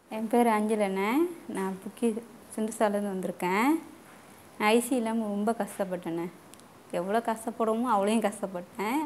என் பேர் அஞ்சலண்ணே நான் புக்கி சிந்துசாலேருந்து வந்திருக்கேன் நான் ஐசி இல்லாமல் ரொம்ப கஷ்டப்பட்டேண்ணே எவ்வளோ கஷ்டப்படுவோமோ அவ்வளோயும் கஷ்டப்பட்டேன்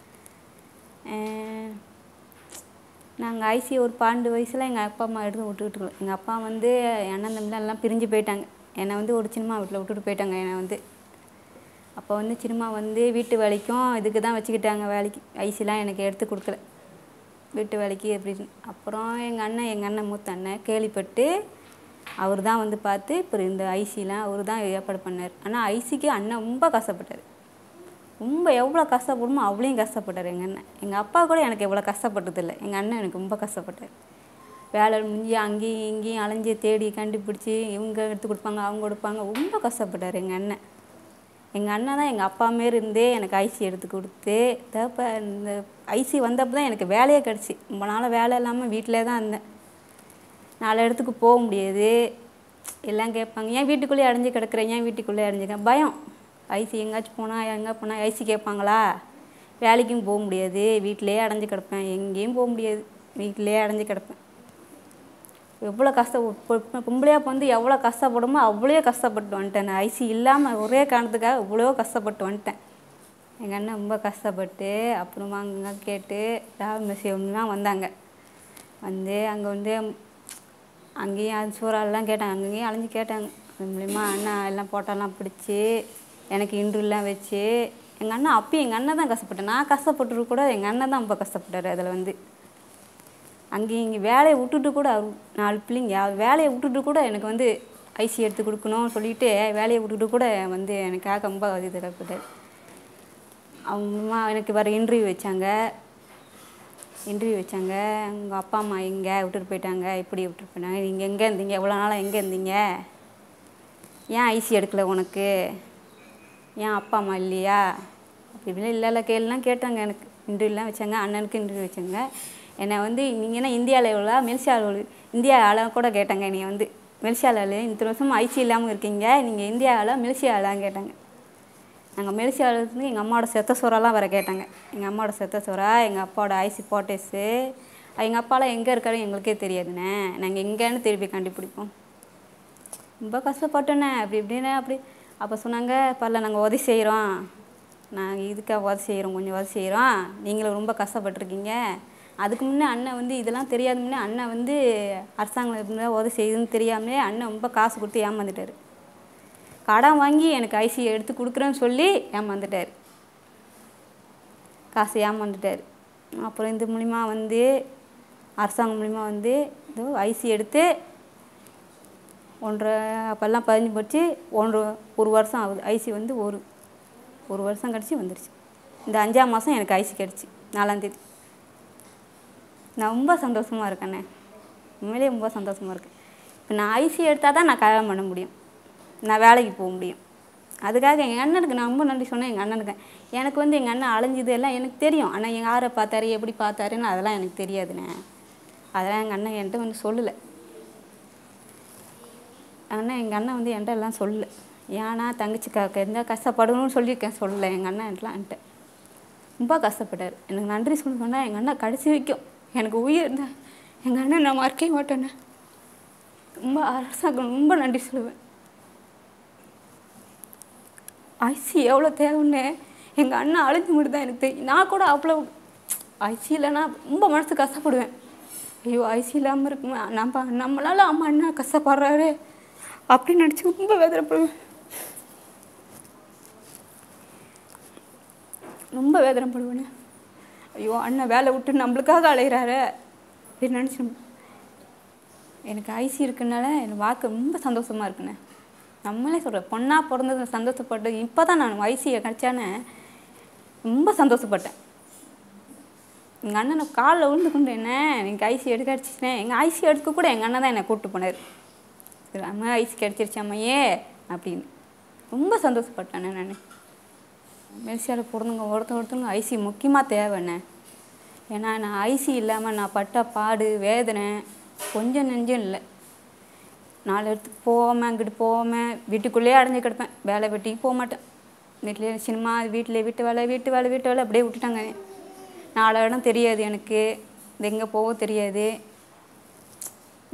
நாங்கள் ஐசி ஒரு பன்னெண்டு வயசில் எங்கள் அப்பா அம்மா எடுத்து விட்டுக்கிட்டு எங்கள் அப்பா வந்து அண்ணன் தம்பிலாம் எல்லாம் பிரிஞ்சு போயிட்டாங்க என்னை வந்து ஒரு சினிமா வீட்டில் விட்டுட்டு போயிட்டாங்க என்னை வந்து அப்போ வந்து சினிமா வந்து வீட்டு வேலைக்கும் இதுக்கு தான் வச்சுக்கிட்டாங்க வேலைக்கு ஐசிலாம் எனக்கு எடுத்து கொடுக்கல வீட்டு வேலைக்கு அப்படின்னு அப்புறம் எங்கள் அண்ணன் எங்கள் அண்ணன் மூத்த அண்ணன் கேள்விப்பட்டு அவர் தான் வந்து பார்த்து இப்போ இந்த ஐசிலாம் அவர் தான் ஏற்பாடு பண்ணார் ஆனால் ஐசிக்கு அண்ணன் ரொம்ப கஷ்டப்பட்டார் ரொம்ப எவ்வளோ கஷ்டப்படுமோ அவ்வளோயும் கஷ்டப்பட்டார் எங்கள் அண்ணன் எங்கள் அப்பா கூட எனக்கு எவ்வளோ கஷ்டப்பட்டதில்லை எங்கள் அண்ணன் எனக்கு ரொம்ப கஷ்டப்பட்டார் வேலை முடிஞ்சு அங்கேயும் இங்கேயும் அலைஞ்சு தேடி கண்டுபிடிச்சி இவங்க எடுத்து கொடுப்பாங்க அவங்க கொடுப்பாங்க ரொம்ப கஷ்டப்பட்டார் எங்கள் அண்ணன் எங்கள் அண்ணன் தான் எங்கள் அப்பா மாரி இருந்தே எனக்கு ஐசி எடுத்து கொடுத்து தப்ப இந்த ஐசி வந்தப்போ தான் எனக்கு வேலையே கிடச்சி ரொம்ப நாள் வேலை இல்லாமல் வீட்டிலே தான் இருந்தேன் நாலு இடத்துக்கு போக முடியாது எல்லாம் கேட்பாங்க ஏன் வீட்டுக்குள்ளேயே அடைஞ்சு கிடக்குறேன் ஏன் வீட்டுக்குள்ளேயே அடைஞ்சிக்கிறேன் பயம் ஐசி எங்கேயாச்சும் போனால் எங்கே போனால் ஐசி கேட்பாங்களா வேலைக்கும் போக முடியாது வீட்டிலே அடைஞ்சு கிடப்பேன் எங்கேயும் போக முடியாது வீட்டிலே அடைஞ்சு கிடப்பேன் எவ்வளோ கஷ்டம் பொம்பளையாக வந்து எவ்வளோ கஷ்டப்படுமோ அவ்வளோ கஷ்டப்பட்டு வந்துட்டேன் நான் ஐசி இல்லாமல் ஒரே காரணத்துக்காக இவ்வளோ கஷ்டப்பட்டு வந்துட்டேன் எங்கள் அண்ணன் ரொம்ப கஷ்டப்பட்டு அப்புறமா அங்கே கேட்டு ராமசிவம்லாம் வந்தாங்க வந்து அங்கே வந்து அங்கேயும் அது சூறாலாம் கேட்டாங்க அங்கேயும் அலைஞ்சு கேட்டாங்க அது மூலிமா அண்ணன் எல்லாம் போட்டோலாம் பிடிச்சி எனக்கு இன்ட்ரிவ்யூலாம் வச்சு எங்கள் அண்ணன் அப்பயும் எங்கள் அண்ணன் தான் கஷ்டப்பட்டேன் நான் கஷ்டப்பட்டு கூட எங்கள் அண்ணன் தான் ரொம்ப கஷ்டப்பட்டார் அதில் வந்து அங்கேயும் இங்கே வேலையை விட்டுட்டு கூட நாலு பிள்ளைங்க வேலையை விட்டுட்டு கூட எனக்கு வந்து ஐசி எடுத்து கொடுக்கணும்னு சொல்லிட்டு வேலையை விட்டுட்டு கூட வந்து எனக்காக ரொம்ப இது கஷ்டப்பட்டார் அவங்க எனக்கு வர இன்டர்வியூ வச்சாங்க இன்டர்வியூ வச்சாங்க உங்கள் அப்பா அம்மா எங்கே விட்டுட்டு போயிட்டாங்க இப்படி விட்டுட்டு போயிட்டாங்க நீங்கள் எங்கே இருந்தீங்க எவ்வளோ நாளாக எங்கே இருந்தீங்க ஏன் ஐசி எடுக்கலை உனக்கு ஏன் அப்பா அம்மா இல்லையா அப்படி இப்படிலாம் இல்லை இல்லை கேள்லாம் கேட்டாங்க எனக்கு இன்டர்வியூலாம் வச்சாங்க அண்ணனுக்கு இன்டர்வியூ வச்சாங்க என்னை வந்து நீங்கள் என்ன இந்தியா லெவலா மெல்சியா லெவல் இந்தியா ஆளாக கூட கேட்டாங்க நீ வந்து மெல்சியாவில் இத்தனை வருஷம் ஐசி இல்லாமல் இருக்கீங்க நீங்கள் இந்தியா ஆளா மெல்சியா ஆளான்னு கேட்டாங்க நாங்கள் மெல்சியாவிலேருந்து எங்கள் அம்மாவோட செத்த சோறாலாம் வர கேட்டாங்க எங்கள் அம்மாவோட செத்த சோறா எங்கள் அப்பாவோட ஐசி போட்டேஸு எங்கள் அப்பாலாம் எங்கே இருக்காரு எங்களுக்கே தெரியாதுண்ணே நாங்கள் எங்கேன்னு திருப்பி கண்டுபிடிப்போம் ரொம்ப கஷ்டப்பட்டோண்ணே அப்படி இப்படின்னு அப்படி அப்போ சொன்னாங்க பரல நாங்கள் உதவி செய்கிறோம் நாங்கள் இதுக்காக உதவி செய்கிறோம் கொஞ்சம் உதவி செய்கிறோம் நீங்களும் ரொம்ப கஷ்டப்பட்டுருக்கீங்க அதுக்கு முன்னே அண்ணன் வந்து இதெல்லாம் தெரியாத முன்னே அண்ணன் வந்து அரசாங்கம் இருந்தால் உதவி செய்யுதுன்னு தெரியாமலே அண்ணன் ரொம்ப காசு கொடுத்து ஏமாந்துட்டார் கடன் வாங்கி எனக்கு ஐசி எடுத்து கொடுக்குறேன்னு சொல்லி ஏமாந்துட்டார் காசு ஏமாந்துட்டார் அப்புறம் இந்த மூலிமா வந்து அரசாங்கம் மூலிமா வந்து இதோ ஐசி எடுத்து ஒன்றரை அப்போல்லாம் பதிஞ்சு போச்சு ஒன்று ஒரு வருஷம் ஆகுது ஐசி வந்து ஒரு ஒரு வருஷம் கழிச்சு வந்துடுச்சு இந்த அஞ்சாம் மாதம் எனக்கு ஐசி கிடச்சி நாலாந்தேதி நான் ரொம்ப சந்தோஷமாக இருக்கேண்ணே உண்மையிலே ரொம்ப சந்தோஷமாக இருக்கேன் இப்போ நான் ஐசி எடுத்தால் தான் நான் கல்யாணம் பண்ண முடியும் நான் வேலைக்கு போக முடியும் அதுக்காக எங்கள் அண்ணனுக்கு நான் ரொம்ப நன்றி சொன்னேன் எங்கள் அண்ணனுக்கு எனக்கு வந்து எங்கள் அண்ணன் அலைஞ்சது எல்லாம் எனக்கு தெரியும் ஆனால் எங்கள் யாரை பார்த்தாரு எப்படி பார்த்தாருன்னு அதெல்லாம் எனக்கு தெரியாதுண்ணே அதெல்லாம் எங்கள் அண்ணன் என்கிட்ட வந்து சொல்லலை அண்ணன் எங்கள் அண்ணன் வந்து என்கிட்ட எல்லாம் சொல்லலை ஏன்னா தங்கச்சி க எந்த கஷ்டப்படணும்னு சொல்லியிருக்கேன் சொல்லலை எங்கள் அண்ணன் என்கிட்டலாம் என்கிட்ட ரொம்ப கஷ்டப்பட்டார் எனக்கு நன்றி சொல்லி சொன்னால் எங்கள் அண்ணன் கடைசி வைக்கும் எனக்கு உயிர் இருந்தால் எங்கள் அண்ணன் நான் மறக்கவே மாட்டேண்ணே ரொம்ப அரசாங்கம் ரொம்ப நன்றி சொல்லுவேன் ஐசி எவ்வளோ தேவைன்னு எங்கள் அண்ணன் அழிஞ்சு மட்டும் தான் எனக்கு தெரியும் நான் கூட அவ்வளோ ஐசி இல்லைன்னா ரொம்ப மனசு கஷ்டப்படுவேன் ஐயோ ஐசி இல்லாமல் இருக்குமே நம்ம நம்மளால அம்மா அண்ணா கஷ்டப்படுறாரு அப்படின்னு நினச்சி ரொம்ப வேதனைப்படுவேன் ரொம்ப வேதனைப்படுவேண்ணே ஐயோ அண்ணன் வேலை விட்டு நம்மளுக்காக அலைகிறாரு அப்படின்னு நினச்சி எனக்கு ஐசி இருக்குனால எனக்கு வாக்கு ரொம்ப சந்தோஷமாக இருக்குண்ணே நம்மளே சொல்கிறேன் பொண்ணாக பிறந்தது சந்தோஷப்பட்டு இப்போ தான் நான் ஐசியை கிடச்சானே ரொம்ப சந்தோஷப்பட்டேன் எங்கள் அண்ணனை காலில் விழுந்து கொண்டு என்ன எனக்கு ஐசி எடுக்க கிடச்சிச்சினேன் எங்கள் ஐசி எடுக்க கூட எங்கள் அண்ணன் தான் என்னை கூப்பிட்டு போனார் சரி அம்மா ஐசி கிடச்சிருச்சு அம்மையே அப்படின்னு ரொம்ப சந்தோஷப்பட்டேண்ணே நான் மெல்சியாவில் பிறந்தவங்க ஒருத்த ஒருத்தவங்க ஐசி முக்கியமாக தேவைண்ணே ஏன்னா நான் ஐசி இல்லாமல் நான் பட்ட பாடு வேதனை கொஞ்சம் நெஞ்சம் இல்லை நாலு இடத்துக்கு போகாமல் அங்கிட்டு போகாமல் வீட்டுக்குள்ளேயே அடைஞ்சு கிடப்பேன் வேலை வெட்டிக்கு போக மாட்டேன் வீட்டிலே சினிமா வீட்டில் வீட்டு வேலை வீட்டு வேலை வீட்டு வேலை அப்படியே விட்டுட்டாங்க நாலு இடம் தெரியாது எனக்கு இது எங்கே போக தெரியாது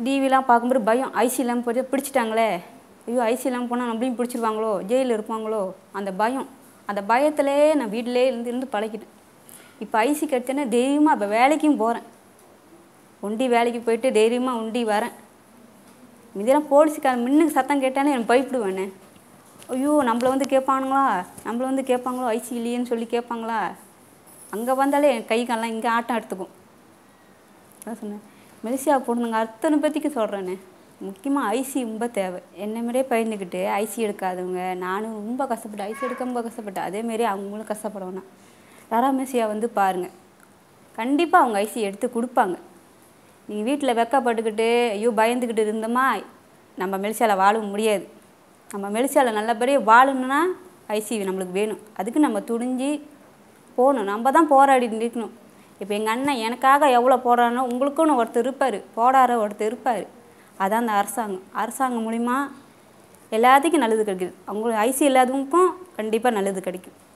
டிவிலாம் பார்க்கும்போது பயம் ஐசி இல்லாமல் போய் பிடிச்சிட்டாங்களே ஐயோ ஐசி இல்லாமல் போனால் நம்மளையும் பிடிச்சிருவாங்களோ ஜெயிலில் இருப்பாங்களோ அந்த பயம் அந்த பயத்திலே நான் வீட்டிலே இருந்து இருந்து பழகிட்டேன் இப்போ ஐசி கிடைச்சேன்னா தைரியமாக இப்போ வேலைக்கும் போகிறேன் ஒண்டி வேலைக்கு போயிட்டு தைரியமாக ஒண்டி வரேன் இதெல்லாம் போலீஸுக்கார மின்னுக்கு சத்தம் கேட்டாலே எனக்கு பயப்படுவேனே ஐயோ நம்மளை வந்து கேட்பானுங்களா நம்மளை வந்து கேட்பாங்களோ ஐசி இல்லையேன்னு சொல்லி கேட்பாங்களா அங்கே வந்தாலே என் கை காலெலாம் இங்கே ஆட்டம் எடுத்துக்கும் அதான் சொன்னேன் மெலிசியா பொண்ணுங்க அத்தனை பேத்திக்கு சொல்கிறேனே முக்கியமாக ஐசி ரொம்ப தேவை என்ன மாதிரியே பயந்துக்கிட்டு ஐசி எடுக்காதவங்க நானும் ரொம்ப கஷ்டப்பட்டேன் ஐசி எடுக்க ரொம்ப கஷ்டப்பட்டேன் அதேமாரி அவங்களும் கஷ்டப்பட வேணாம் ரரா மெசியா வந்து பாருங்கள் கண்டிப்பாக அவங்க ஐசி எடுத்து கொடுப்பாங்க நீங்கள் வீட்டில் வெக்கப்பட்டுக்கிட்டு ஐயோ பயந்துக்கிட்டு இருந்தோமா நம்ம மெலிசால வாழ முடியாது நம்ம மெலிசால நல்லபடியாக வாழணும்னா ஐசி நம்மளுக்கு வேணும் அதுக்கு நம்ம துணிஞ்சு போகணும் நம்ம தான் போராடி நிற்கணும் இப்போ எங்கள் அண்ணன் எனக்காக எவ்வளோ போடுறானோ உங்களுக்குன்னு ஒருத்தர் இருப்பார் போடார ஒருத்தர் இருப்பார் அதான் அந்த அரசாங்கம் அரசாங்கம் மூலிமா எல்லாத்துக்கும் நல்லது கிடைக்குது அவங்களுக்கு ஐசி இல்லாதவங்களுக்கும் கண்டிப்பாக நல்லது கிடைக்கும்